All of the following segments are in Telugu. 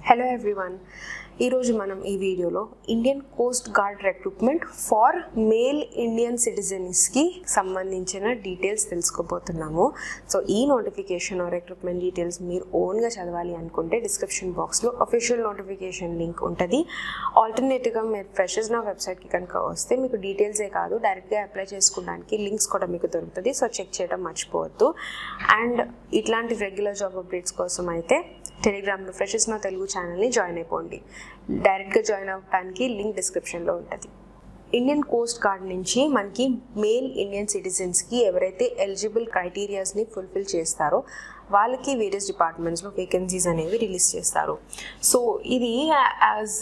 హలో ఎవ్రీవన్ ఈరోజు మనం ఈ వీడియోలో Indian Coast Guard recruitment for male Indian సిటిజన్స్కి సంబంధించిన డీటెయిల్స్ తెలుసుకోబోతున్నాము సో ఈ నోటిఫికేషన్ రిక్రూట్మెంట్ డీటెయిల్స్ మీరు ఓన్గా చదవాలి అనుకుంటే డిస్క్రిప్షన్ బాక్స్లో అఫీషియల్ నోటిఫికేషన్ లింక్ ఉంటుంది ఆల్టర్నేటివ్గా మీరు ఫ్రెషర్స్ నా వెబ్సైట్కి కనుక వస్తే మీకు డీటెయిల్సే కాదు డైరెక్ట్గా అప్లై చేసుకోవడానికి లింక్స్ కూడా మీకు దొరుకుతుంది సో చెక్ చేయడం మర్చిపోవద్దు అండ్ ఇట్లాంటి రెగ్యులర్ జాబ్ అప్డేట్స్ కోసం అయితే టెలిగ్రామ్లో ఫ్రెషర్స్ నా తెలుగు ఛానల్ని జాయిన్ అయిపోండి డైరెక్ట్గా జాయిన్ అవ్వడానికి లింక్ డిస్క్రిప్షన్లో ఉంటుంది ఇండియన్ కోస్ట్ గార్డ్ నుంచి మనకి మేల్ ఇండియన్ సిటిజన్స్కి ఎవరైతే ఎలిజిబుల్ క్రైటీరియాస్ని ఫుల్ఫిల్ చేస్తారో వాళ్ళకి వేరియస్ డిపార్ట్మెంట్స్లో వేకెన్సీస్ అనేవి రిలీజ్ చేస్తారు సో ఇది as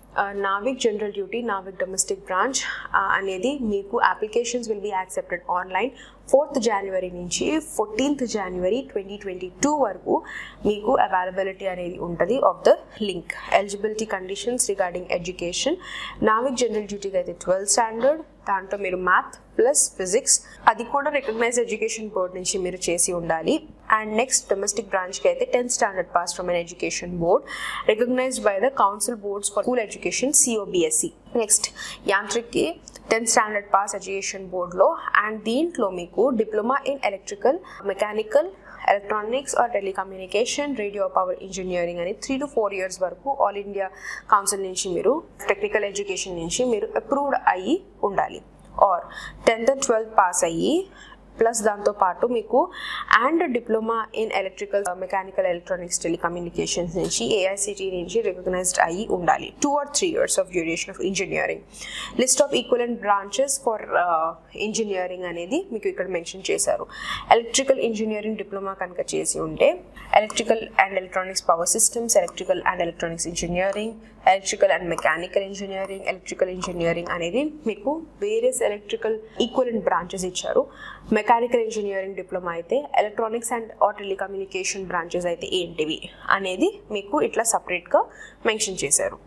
Navik general duty Navik domestic branch అనేది మీకు applications will be accepted online fourth జనవరి నుంచి ఫోర్టీన్త్ జనవరి ట్వంటీ ట్వంటీ టూ వరకు మీకు అవైలబిలిటీ అనేది ఉంటుంది of the link eligibility conditions regarding education Navik general డ్యూటీకి అయితే ట్వెల్త్ స్టాండర్డ్ దాంట్లో మీరు మ్యాథ్ ప్లస్ ఫిజిక్స్ అది కూడా రికగ్నైజ్ ఎడ్యుకేషన్ బోర్డ్ నుంచి మీరు చేసి ఉండాలి అండ్ నెక్స్ట్ డొమెస్టిక్ బ్రాంచ్కి అయితే tenth standard pass from an education board recognised by the council boards for school education COBSE next యాంత్రిక్కి టెన్త్ స్టాండర్డ్ పాస్ ఎడ్యుకేషన్ బోర్డ్లో అండ్ దీంట్లో మీకు diploma in electrical mechanical electronics or telecommunication radio power engineering అని త్రీ టు ఫోర్ ఇయర్స్ వరకు ఆల్ ఇండియా కౌన్సిల్ నుంచి మీరు టెక్నికల్ ఎడ్యుకేషన్ నుంచి మీరు అప్రూవ్డ్ అయ్యి ఉండాలి ఆర్ టెన్త్ ట్వెల్త్ పాస్ అయ్యి ప్లస్ దాంతోపాటు మీకు and diploma in electrical mechanical electronics telecommunications నుంచి ఏఐసిటి నుంచి రికగ్నైజ్డ్ అయ్యి ఉండాలి two or three years of duration of engineering list of equivalent branches for engineering అనేది మీకు ఇక్కడ మెన్షన్ చేశారు ఎలక్ట్రికల్ ఇంజనీరింగ్ డిప్లొమా కనుక చేసి ఉంటే electrical and electronics power systems electrical and electronics engineering electrical and mechanical engineering electrical engineering అనేది మీకు వేరియస్ ఎలక్ట్రికల్ ఈక్వలెంట్ బ్రాంచెస్ ఇచ్చారు మెకానికల్ ఇంజనీరింగ్ డిప్లొమా అయితే electronics and or telecommunication branches అయితే ఏంటివి అనేది మీకు ఇట్లా సపరేట్గా మెన్షన్ చేశారు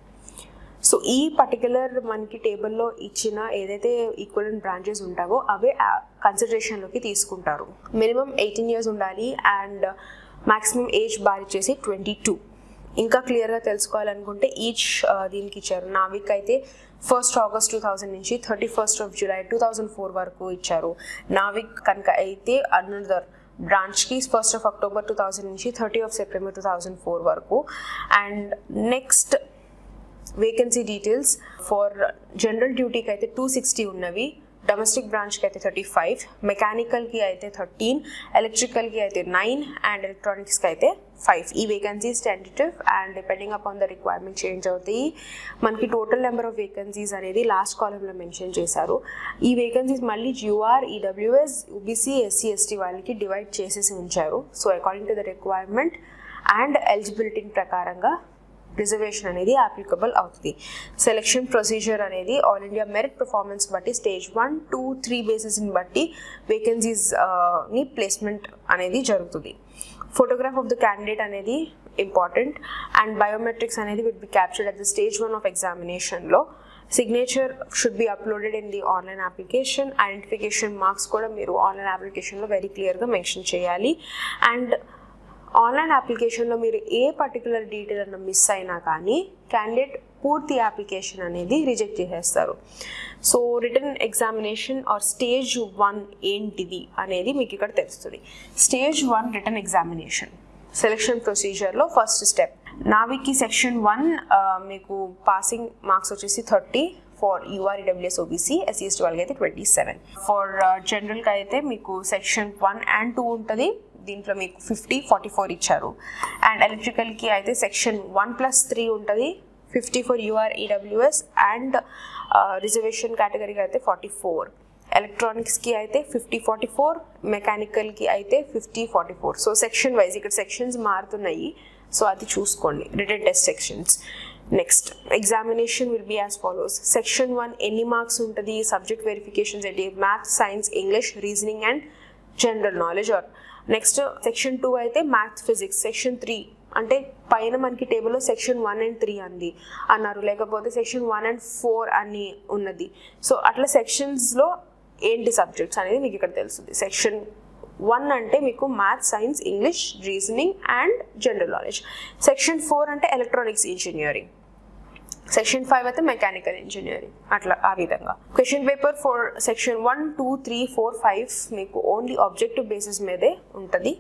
సో ఈ పర్టికులర్ మనకి టేబుల్లో ఇచ్చిన ఏదైతే ఈక్వలెంట్ బ్రాంచెస్ ఉంటావో అవే కన్సిడరేషన్లోకి తీసుకుంటారు మినిమం ఎయిటీన్ ఇయర్స్ ఉండాలి అండ్ మాక్సిమం ఏజ్ బార్ ఇచ్చేసి ట్వంటీ టూ ఇంకా క్లియర్గా తెలుసుకోవాలనుకుంటే ఈచ్ దీనికి ఇచ్చారు నావిక్ అయితే ఫస్ట్ ఆగస్ట్ టూ థౌజండ్ నుంచి thirty first of July two thousand four వరకు ఇచ్చారు నావిక్ కనుక అయితే అనదర్ బ్రాంచ్కి first of October two thousand నుంచి thirty of September two thousand four వరకు and next vacancy details for general డ్యూటీకి అయితే టూ సిక్స్టీ ఉన్నవి డొమెస్టిక్ బ్రాంచ్కి అయితే థర్టీ ఫైవ్ మెకానికల్కి అయితే థర్టీన్ ఎలక్ట్రికల్కి అయితే నైన్ అండ్ ఎలక్ట్రానిక్స్కి అయితే ఫైవ్ ఈ vacancies tentative and depending upon the requirement change అవుతాయి మనకి టోటల్ నెంబర్ ఆఫ్ వేకెన్సీస్ అనేది లాస్ట్ కాలంలో మెన్షన్ చేశారు ఈ వేకెన్సీస్ మళ్ళీ జియూఆర్ ఈడబ్ల్యూఎస్ యూబీసీ ఎస్సీ ఎస్టీ వాళ్ళకి డివైడ్ చేసేసి ఉంచారు so according to the requirement and eligibility ప్రకారంగా రిజర్వేషన్ అనేది అప్లికబుల్ అవుతుంది సెలెక్షన్ ప్రొసీజర్ అనేది ఆల్ ఇండియా మెరిట్ పర్ఫార్మెన్స్ బట్టి స్టేజ్ వన్ టూ త్రీ బేసిస్ని బట్టి వేకెన్సీస్ని ప్లేస్మెంట్ అనేది జరుగుతుంది ఫోటోగ్రాఫ్ ఆఫ్ ద క్యాండిడేట్ అనేది ఇంపార్టెంట్ అండ్ బయోమెట్రిక్స్ అనేది will be captured at the stage one of ఎగ్జామినేషన్లో signature should be uploaded in the online application identification marks కూడా మీరు ఆన్లైన్ అప్లికేషన్లో వెరీ క్లియర్గా మెన్షన్ చేయాలి అండ్ ఆన్లైన్ అప్లికేషన్లో మీరు ఏ పర్టికులర్ డీటెయిల్ అన్న మిస్ అయినా కానీ క్యాండిడేట్ పూర్తి అప్లికేషన్ అనేది రిజెక్ట్ చేసేస్తారు so written examination or stage one ఏంటిది అనేది మీకు ఇక్కడ తెలుస్తుంది stage one written examination selection ప్రొసీజర్లో ఫస్ట్ స్టెప్ నావికి సెక్షన్ వన్ మీకు పాసింగ్ మార్క్స్ వచ్చేసి thirty for UR EWS OBC SC ST వాళ్ళకి అయితే ట్వంటీ సెవెన్ ఫర్ జనరల్గా అయితే మీకు సెక్షన్ వన్ అండ్ టూ ఉంటుంది దీంట్లో మీకు ఫిఫ్టీ ఫార్టీ ఫోర్ ఇచ్చారు అండ్ ఎలక్ట్రికల్కి అయితే సెక్షన్ వన్ ప్లస్ త్రీ ఉంటుంది fifty four UR EWS and reservation కేటగిరీకి అయితే ఫార్టీ ఫోర్ ఎలక్ట్రానిక్స్కి అయితే ఫిఫ్టీ ఫార్టీ ఫోర్ మెకానికల్కి అయితే fifty forty four so section wise ఇక్కడ సెక్షన్స్ మారుతున్నాయి సో అది చూసుకోండి written test sections next examination will be as follows section one ఎన్ని మార్క్స్ ఉంటుంది సబ్జెక్ట్ వెరిఫికేషన్స్ ఏంటి math science English reasoning and general knowledge or next section two అయితే మ్యాథ్ ఫిజిక్స్ సెక్షన్ త్రీ అంటే పైన మనకి టేబుల్లో సెక్షన్ వన్ అండ్ త్రీ అంది అన్నారు లేకపోతే సెక్షన్ వన్ అండ్ ఫోర్ అని ఉన్నది సో అట్లా సెక్షన్స్లో ఏంటి సబ్జెక్ట్స్ అనేది మీకు ఇక్కడ తెలుస్తుంది సెక్షన్ వన్ అంటే మీకు maths science English reasoning and general knowledge section four అంటే ఎలక్ట్రానిక్స్ ఇంజనీరింగ్ సెక్షన్ ఫైవ్ అయితే మెకానికల్ ఇంజనీరింగ్ అట్లా ఆ విధంగా question paper for section one two three four five మీకు ఓన్లీ ఆబ్జెక్టివ్ బేసిస్ మీదే ఉంటుంది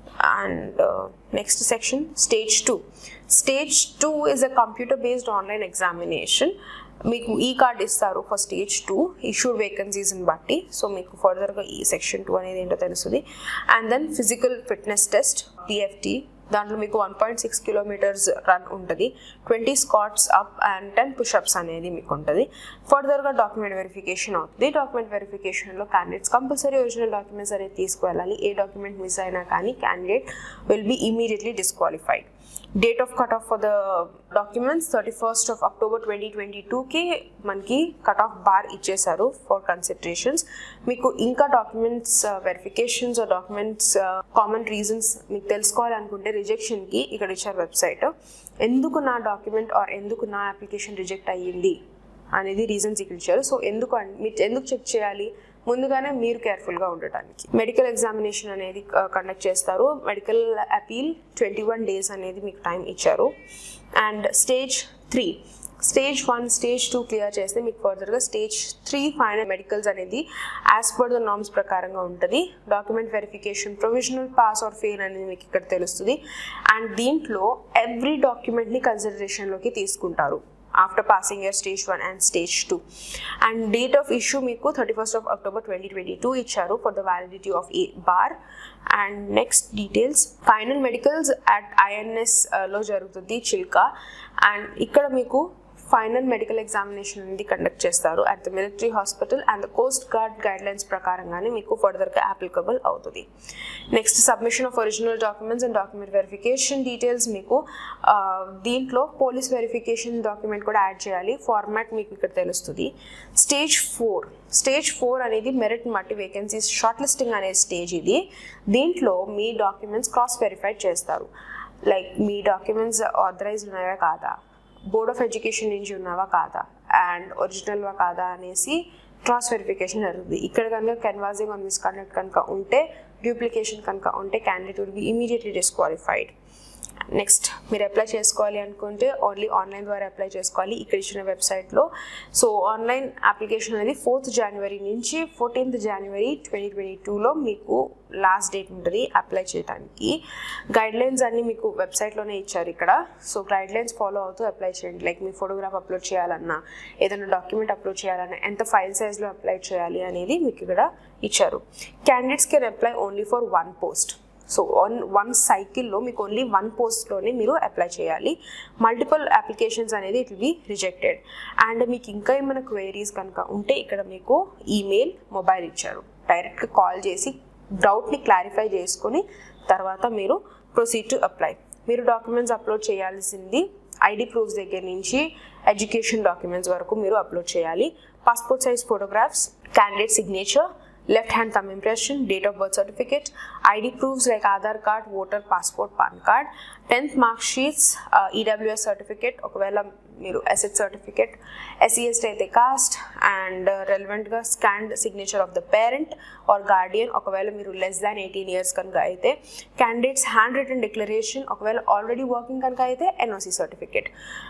and next section stage two stage two is a computer based online examination మీకు ఈ కార్డ్ ఇస్తారు ఫర్ స్టేజ్ టూ ఇష్యూడ్ వేకెన్సీస్ని బట్టి సో మీకు ఫర్దర్గా ఈ సెక్షన్ టూ అనేది ఏంటో తెలుస్తుంది and then physical fitness test PFT దాంట్లో మీకు one point six kilometres run ఉంటుంది twenty squats up and ten pushups అనేది మీకు ఉంటుంది ఫర్దర్గా డాక్యుమెంట్ వెరిఫికేషన్ అవుతుంది డాక్యుమెంట్ వెరిఫికేషన్లో క్యాండిడేట్స్ కంపల్సరీ ఒరిజినల్ డాక్యుమెంట్స్ అనేది తీసుకువెళ్ళాలి ఏ డాక్యుమెంట్ మిస్ అయినా కానీ candidate will be immediately disqualified date of cut off for the documents thirty first of October twenty twenty టూకి మనకి కట్ ఆఫ్ బార్ ఇచ్చేసారు ఫర్ కన్సిడరేషన్స్ మీకు ఇంకా documents verifications documents common reasons మీకు తెలుసుకోవాలనుకుంటే రిజెక్షన్కి ఇక్కడ ఇచ్చారు వెబ్సైట్ ఎందుకు నా డాక్యుమెంట్ ఆర్ ఎందుకు నా అప్లికేషన్ రిజెక్ట్ అయ్యింది అనేది రీజన్స్ ఇక్కడ ఇచ్చారు సో ఎందుకు అన్- మీరు ఎందుకు చెక్ చేయాలి ముందుగానే మీరు కేర్ఫుల్గా ఉండటానికి మెడికల్ ఎగ్జామినేషన్ అనేది కండక్ట్ చేస్తారు medical appeal twenty one days అనేది మీకు టైం ఇచ్చారు and stage three stage one stage two clear చేస్తే మీకు ఫర్దర్గా స్టేజ్ త్రీ ఫైనల్ మెడికల్స్ అనేది యాజ్ పర్ ద నామ్స్ ప్రకారంగా ఉంటుంది document verification provisional pass or fail అనేది మీకు ఇక్కడ తెలుస్తుంది అండ్ దీంట్లో ఎవ్రీ డాక్యుమెంట్ని కన్సిడరేషన్లోకి తీసుకుంటారు after passing year stage one and stage two and date of issue మీకు thirty first of October twenty twenty two ఇచ్చారు for the validity of a bar and next details final medicals at INS లో జరుగుతుంది చిల్కా అండ్ ఇక్కడ మీకు ఫైనల్ మెడికల్ ఎగ్జామినేషన్ అనేది కండక్ట్ చేస్తారు at the military hospital and the coast guard guidelines ప్రకారంగానే మీకు ఫర్దర్గా అప్లికబుల్ అవుతుంది next submission of original documents and document verification details మీకు ఆ, దీంట్లో పోలీస్ వెరిఫికేషన్ డాక్యుమెంట్ కూడా యాడ్ చేయాలి ఫార్మాట్ మీకు ఇక్కడ తెలుస్తుంది స్టేజ్ ఫోర్ స్టేజ్ ఫోర్ అనేది మెరిట్ మట్టి వేకెన్సీస్ షార్ట్ లిస్టింగ్ అనే స్టేజ్ ఇది దీంట్లో మీ డాక్యుమెంట్స్ క్రాస్ వెరిఫైడ్ చేస్తారు లైక్ మీ డాక్యుమెంట్స్ ఆథరైజ్ ఉన్నాయా కాదా బోర్డ్ ఆఫ్ ఎడ్యుకేషన్ నుంచి ఉన్నావా కాదా అండ్ ఒరిజినల్వా కాదా అనేసి క్రాస్ వెరిఫికేషన్ జరుగుతుంది ఇక్కడ కనుక కెన్వాసింగ్ ఆన్ మిస్కండక్ట్ కనుక ఉంటే డ్యూప్లికేషన్ కనుక ఉంటే candidate will be immediately disqualified next మీరు అప్లై చేసుకోవాలి అనుకుంటే ఓన్లీ ఆన్లైన్ ద్వారా అప్లై చేసుకోవాలి ఇక్కడ ఇచ్చిన వెబ్సైట్లో సో ఆన్లైన్ అప్లికేషన్ అనేది ఫోర్త్ జనవరి నుంచి ఫోర్టీన్త్ జనవరి ట్వంటీ ట్వంటీ టూలో మీకు లాస్ట్ డేట్ ఉంటుంది అప్లై చేయడానికి గైడ్ లైన్స్ అన్ని మీకు వెబ్సైట్లోనే ఇచ్చారు ఇక్కడ సో గైడ్ లైన్స్ ఫాలో అవుతూ అప్లై చేయండి లైక్ మీ ఫోటోగ్రాఫ్ అప్లోడ్ చేయాలన్నా ఏదైనా డాక్యుమెంట్ అప్లోడ్ చేయాలన్నా ఎంత ఫైల్ సైజ్లో అప్లై చేయాలి అనేది మీకు ఇక్కడ ఇచ్చారు candidates can apply only for one post so one one సైకిల్లో మీకు ఓన్లీ వన్ పోస్ట్లోనే మీరు అప్లై చేయాలి మల్టిపుల్ అప్లికేషన్స్ అనేది it will be rejected and మీకు ఇంకా ఏమైనా క్వైరీస్ కనుక ఉంటే ఇక్కడ మీకు ఈమెయిల్ మొబైల్ ఇచ్చారు డైరెక్ట్గా కాల్ చేసి డౌట్ని క్లారిఫై చేసుకొని తర్వాత మీరు ప్రొసీడ్ టు అప్లై మీరు డాక్యుమెంట్స్ అప్లోడ్ చేయాల్సింది ఐడి ప్రూఫ్స్ దగ్గర నుంచి ఎడ్యుకేషన్ డాక్యుమెంట్స్ వరకు మీరు అప్లోడ్ చేయాలి passport size photographs candidate signature left hand thumb impression, date of birth certificate, ID proofs like Aadhaar card, voter, passport, PAN card, 10th mark sheets, uh, EWS certificate, ఒకవేళ మీరు ఎసెట్ సర్టిఫికేట్ ఎస్సీఎస్టీ అయితే కాస్ట్ అండ్ రెలవెంట్గా scanned signature of the parent or guardian ఒకవేళ మీరు లెస్ దాన్ ఎయిటీన్ ఇయర్స్ కనుక అయితే క్యాండిడేట్స్ హ్యాండ్ రిటర్న్ డిక్లరేషన్ ఒకవేళ ఆల్రెడీ వర్కింగ్ కనుక అయితే NOC certificate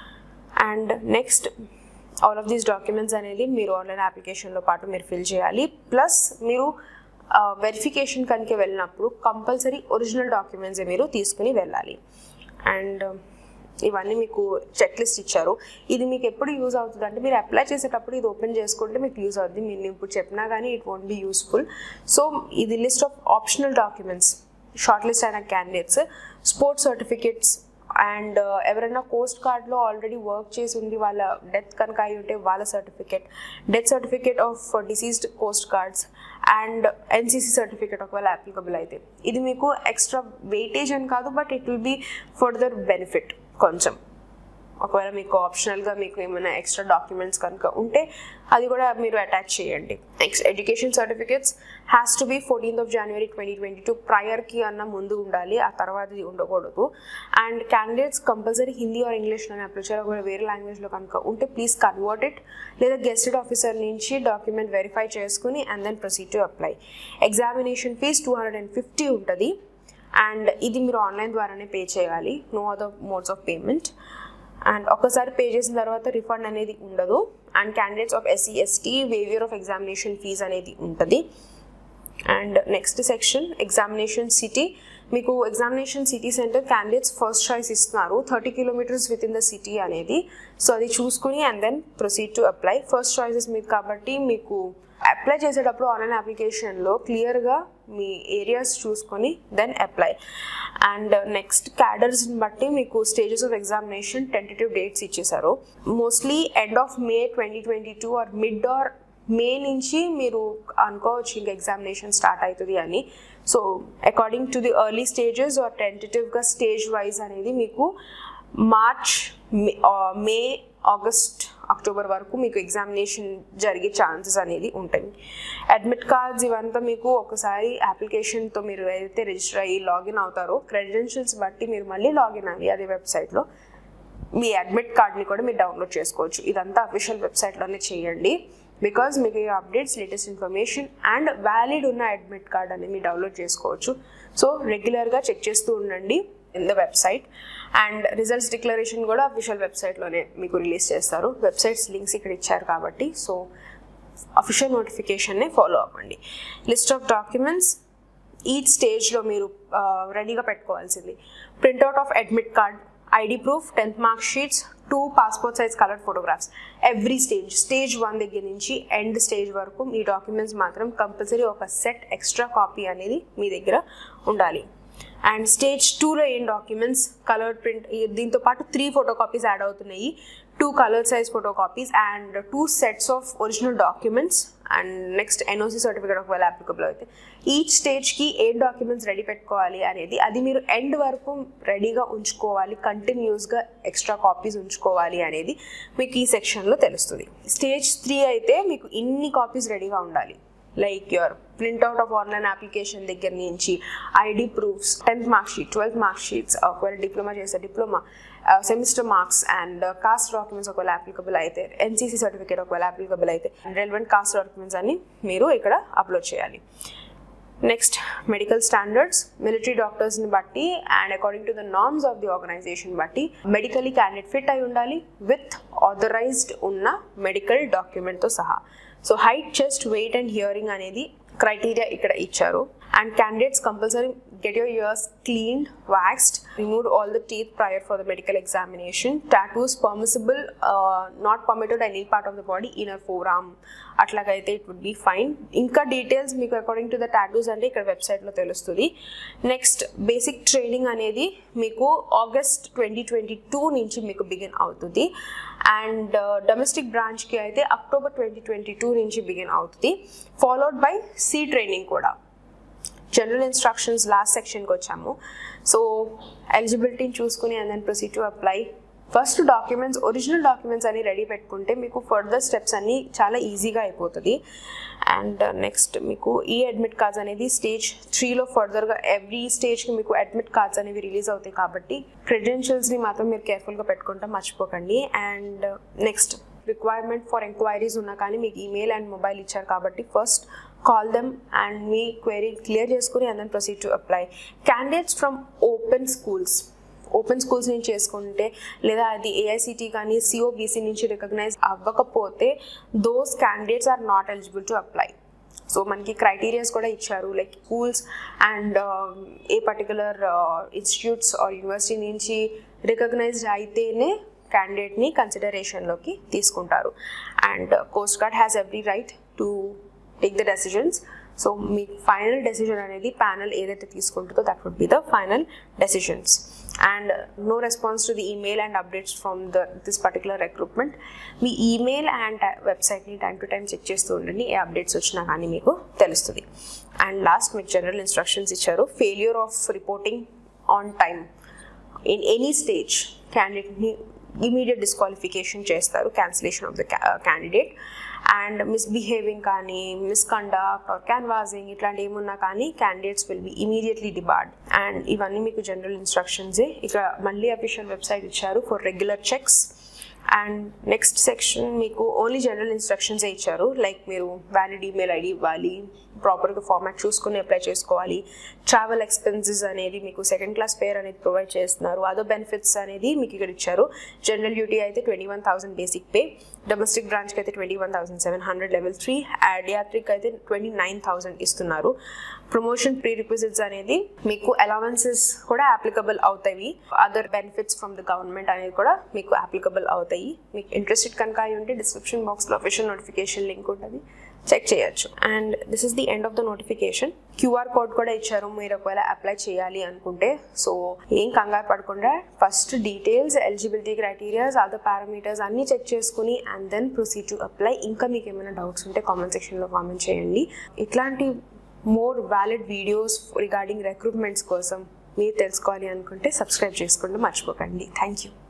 and next all of these documents అనేది మీరు ఆన్లైన్ అప్లికేషన్లో పాటు మీరు ఫిల్ చేయాలి ప్లస్ మీరు వెరిఫికేషన్ కనుక వెళ్ళినప్పుడు కంపల్సరీ ఒరిజినల్ డాక్యుమెంట్స్ మీరు తీసుకుని వెళ్ళాలి అండ్ ఇవన్నీ మీకు చెక్ లిస్ట్ ఇచ్చారు ఇది మీకు ఎప్పుడు యూజ్ అవుతుంది అంటే మీరు అప్లై చేసేటప్పుడు ఇది ఓపెన్ చేసుకుంటే మీకు యూజ్ అవుతుంది మీరు ఇప్పుడు చెప్పినా కానీ it won't be useful so ఇది list of optional documents shortlist అయిన క్యాండిడేట్స్ స్పోర్ట్స్ సర్టిఫికేట్స్ అండ్ ఎవరైనా కోస్ట్ కార్డ్లో ఆల్రెడీ వర్క్ చేసి ఉండి వాళ్ళ డెత్ కనుక అయి ఉంటే వాళ్ళ certificate death certificate of deceased coast guards and NCC certificate ఒకవేళ అప్లికబుల్ అయితే ఇది మీకు ఎక్స్ట్రా వెయిటేజ్ అని కాదు but it will be further benefit కొంచెం ఒకవేళ మీకు ఆప్షనల్గా మీకు ఏమైనా ఎక్స్ట్రా డాక్యుమెంట్స్ కనుక ఉంటే అది కూడా మీరు అటాచ్ చేయండి next education certificates has to be fourteenth of January twenty twenty two ప్రయర్కి అన్న ముందు ఉండాలి ఆ తర్వాత ఇది ఉండకూడదు and candidates compulsory Hindi or ఇంగ్లీష్లోనే అప్లై చేయాలి ఒకవేళ వేరే లాంగ్వేజ్లో కనుక ఉంటే ప్లీజ్ కన్వర్ట్ ఇట్ లేదా గెస్టెడ్ ఆఫీసర్ నుంచి డాక్యుమెంట్ వెరిఫై చేసుకుని and then proceed to apply examination fee two hundred and fifty ఉంటుంది అండ్ ఇది మీరు ఆన్లైన్ ద్వారానే పే చేయాలి no other modes of payment and ఒకసారి పే చేసిన తర్వాత రిఫండ్ అనేది ఉండదు and candidates of SC ST waiver of examination fee అనేది ఉంటుంది and next section examination city మీకు examination city centre candidates first choice ఇస్తున్నారు thirty kilometres with in the city అనేది సో అది చూసుకుని and then proceed to apply first choices మీకు కాబట్టి మీకు అప్లై చేసేటప్పుడు ఆన్లైన్ అప్లికేషన్లో క్లియర్గా మీ ఏరియాస్ చూసుకొని దెన్ అప్లై అండ్ నెక్స్ట్ క్యాడర్స్ని బట్టి మీకు stages of examination tentative dates ఇచ్చేసారు mostly end of May twenty twenty two or mid or May నుంచి మీరు అనుకోవచ్చు ఇంకా ఎగ్జామినేషన్ స్టార్ట్ అవుతుంది అని so according to the early stages or టెంటేటివ్గా స్టేజ్ వైజ్ అనేది మీకు మార్చ్ మే ఆగస్ట్ అక్టోబర్ వరకు మీకు ఎగ్జామినేషన్ జరిగే ఛాన్సెస్ అనేది ఉంటాయి అడ్మిట్ కార్డ్స్ ఇవంతా మీకు ఒకసారి అప్లికేషన్తో మీరు ఏదైతే రిజిస్టర్ అయ్యి లాగిన్ అవుతారో క్రెడెన్షియల్స్ బట్టి మీరు మళ్ళీ లాగిన్ అవ్వి అదే వెబ్సైట్లో మీ అడ్మిట్ కార్డ్ని కూడా మీరు డౌన్లోడ్ చేసుకోవచ్చు ఇదంతా అఫీషియల్ వెబ్సైట్లోనే చేయండి బికాజ్ మీకు ఈ updates latest information and valid ఉన్న అడ్మిట్ కార్డ్ అనేది మీరు డౌన్లోడ్ చేసుకోవచ్చు సో రెగ్యులర్గా చెక్ చేస్తూ ఉండండి in the website and results declaration కూడా అఫీషియల్ వెబ్సైట్లోనే మీకు రిలీజ్ చేస్తారు వెబ్సైట్స్ లింక్స్ ఇక్కడ ఇచ్చారు కాబట్టి సో అఫీషియల్ నోటిఫికేషన్నే ఫాలో అవ్వండి లిస్ట్ ఆఫ్ డాక్యుమెంట్స్ ఈచ్ స్టేజ్లో మీరు రెడీగా పెట్టుకోవాల్సింది printout of admit card ID proof tenth mark sheets two passport size colour photographs every stage stage one దగ్గర నుంచి ఎండ్ స్టేజ్ వరకు మీ డాక్యుమెంట్స్ మాత్రం కంపల్సరీ ఒక సెట్ ఎక్స్ట్రా కాపీ అనేది మీ దగ్గర ఉండాలి అండ్ స్టేజ్ టూలో ఏం డాక్యుమెంట్స్ కలర్ ప్రింట్ దీంతో పాటు త్రీ ఫోటో కాపీస్ యాడ్ అవుతున్నాయి two colour size photo copies and two sets of original documents and next NOC certificate ఒకవేళ అప్లికబుల్ అయితే ఈచ్ స్టేజ్కి ఏ డాక్యుమెంట్స్ రెడీ పెట్టుకోవాలి అనేది అది మీరు ఎండ్ వరకు రెడీగా ఉంచుకోవాలి కంటిన్యూస్గా ఎక్స్ట్రా కాపీస్ ఉంచుకోవాలి అనేది మీకు ఈ సెక్షన్లో తెలుస్తుంది స్టేజ్ త్రీ అయితే మీకు ఇన్ని కాపీస్ రెడీగా ఉండాలి like your printout of online application దగ్గర నుంచి ID proofs tenth mark sheet twelfth mark sheets ఒకవేళ డిప్లొమా చేస్తే diploma semester marks and caste documents ఒకవేళ అప్లికబుల్ అయితే ఎన్సీసీ సర్టిఫికేట్ ఒకవేళ అప్లికబుల్ అయితే రెలవెంట్ కాస్ట్ డాక్యుమెంట్స్ అన్ని మీరు ఇక్కడ అప్లోడ్ చేయాలి నెక్స్ట్ మెడికల్ స్టాండర్డ్స్ మిలిటరీ డాక్టర్స్ని బట్టి and according to the norms of the organisation బట్టి మెడికలీ క్యాండిడేట్ ఫిట్ అయి ఉండాలి విత్ ఆథరైజ్డ్ ఉన్న మెడికల్ డాక్యుమెంట్తో సహా so height chest weight and hearing అనేది క్రైటీరియా ఇక్కడ ఇచ్చారు అండ్ candidates compulsory get your ears cleaned, waxed, removed all the teeth prior for the medical examination. Tattoos permissible, uh, not permitted any part of the body, inner forearm. అట్లాగైతే ఇట్ వుడ్ బి ఫైన్ ఇంకా డీటెయిల్స్ మీకు అకార్డింగ్ టు ద టాటూస్ అంటే ఇక్కడ వెబ్సైట్లో తెలుస్తుంది నెక్స్ట్ బేసిక్ ట్రైనింగ్ అనేది మీకు ఆగస్ట్ ట్వంటీ ట్వంటీ టూ నుంచి మీకు బిగిన్ అవుతుంది అండ్ డొమెస్టిక్ బ్రాంచ్కి అయితే అక్టోబర్ ట్వంటీ ట్వంటీ టూ నుంచి బిగిన్ అవుతుంది ఫాలోడ్ బై సీ ట్రైనింగ్ కూడా జనరల్ ఇన్స్ట్రక్షన్స్ లాస్ట్ సెక్షన్కి వచ్చాము సో ఎలిజిబిలిటీని చూసుకుని and then proceed to apply first documents original documents అన్ని రెడీ పెట్టుకుంటే మీకు ఫర్దర్ స్టెప్స్ అన్ని చాలా ఈజీగా అయిపోతుంది అండ్ నెక్స్ట్ మీకు ఈ అడ్మిట్ కార్డ్స్ అనేది స్టేజ్ త్రీలో ఫర్దర్గా ఎవ్రీ స్టేజ్కి మీకు అడ్మిట్ కార్డ్స్ అనేవి రిలీజ్ అవుతాయి కాబట్టి క్రెడెన్షియల్స్ని మాత్రం మీరు కేర్ఫుల్గా పెట్టుకుంటాం మర్చిపోకండి and next requirement for enquiries ఉన్నా కానీ మీకు ఈమెయిల్ అండ్ మొబైల్ ఇచ్చారు కాబట్టి ఫస్ట్ కాల్ దెమ్ అండ్ మీ క్వైరీ క్లియర్ చేసుకుని and then proceed to apply candidates from open schools open schools నుంచి చేసుకుంటే లేదా అది ఏఐసిటీ కానీ సిఓబీసీ నుంచి రికగ్నైజ్ అవ్వకపోతే those candidates are not eligible to apply so మనకి క్రైటీరియాస్ కూడా ఇచ్చారు like schools and a particular institutes or university నుంచి రికగ్నైజ్డ్ అయితేనే క్యాండిడేట్ని కన్సిడరేషన్లోకి తీసుకుంటారు and coast guard has every right to take the decisions so మీ ఫైనల్ డెసిజన్ అనేది ప్యానల్ ఏదైతే తీసుకుంటుందో that would be the final decisions and no response to the email and updates from the this particular recruitment మీ ఈమెయిల్ అండ్ వెబ్సైట్ని టైం టు టైం చెక్ చేస్తూ ఉండండి ఏ అప్డేట్స్ వచ్చినా కానీ మీకు తెలుస్తుంది అండ్ లాస్ట్ మీకు జనరల్ ఇన్స్ట్రక్షన్స్ ఇచ్చారు failure of reporting on time in any stage క్యాండిడేట్ని ఇమీడియట్ డిస్క్వాలిఫికేషన్ చేస్తారు cancellation of the candidate and misbehaving కానీ మిస్కండక్ట్ ఆర్ క్యాన్వాసింగ్ ఇట్లాంటి ఏమున్నా కానీ candidates will be immediately debarred and ఇవన్నీ మీకు జనరల్ ఇన్స్ట్రక్షన్సే ఇక మళ్ళీ అఫీషియల్ వెబ్సైట్ ఇచ్చారు for regular checks and next section మీకు ఓన్లీ జనరల్ ఇన్స్ట్రక్షన్సే ఇచ్చారు లైక్ మీరు వ్యాలిడ్ ఈమెయిల్ ఐడి ఇవ్వాలి ప్రాపర్గా ఫార్మాట్ చూసుకుని అప్లై చేసుకోవాలి ట్రావెల్ ఎక్స్పెన్సెస్ అనేది మీకు సెకండ్ క్లాస్ పేర్ అనేది ప్రొవైడ్ చేస్తున్నారు అదర్ బెనిఫిట్స్ అనేది మీకు ఇక్కడ ఇచ్చారు జనరల్ డ్యూటీ అయితే twenty one thousand basic pay domestic బ్రాంచ్కి అయితే twenty one thousand seven hundred level three యాడియాట్రిక్ అయితే ట్వంటీ నైన్ థౌసండ్ ఇస్తున్నారు ప్రమోషన్ ప్రీ రిక్విజిట్స్ అనేది మీకు అలవెన్సెస్ కూడా అప్లికబుల్ అవుతాయి other benefits from the government అనేది కూడా మీకు అప్లికబుల్ అవుతాయి మీకు ఇంట్రెస్టెడ్ కనుక అయి ఉంటే డిస్క్రిప్షన్ బాక్స్లో అఫీషియల్ నోటిఫికేషన్ లింక్ ఉంటుంది చెక్ చేయొచ్చు and this is the end of the notification QR code కూడా ఇచ్చారు మీరు ఒకవేళ అప్లై చేయాలి అనుకుంటే సో ఏం కంగారు పడకుండా first details eligibility criterias other parameters అన్నీ చెక్ చేసుకుని and then proceed to apply ఇంకా మీకు ఏమైనా డౌట్స్ ఉంటే కామెంట్ సెక్షన్లో కామెంట్ చేయండి ఇట్లాంటి more valid videos regarding recruitments కోసం మీరు తెలుసుకోవాలి అనుకుంటే సబ్స్క్రైబ్ చేసుకోండి మర్చిపోకండి థ్యాంక్ యూ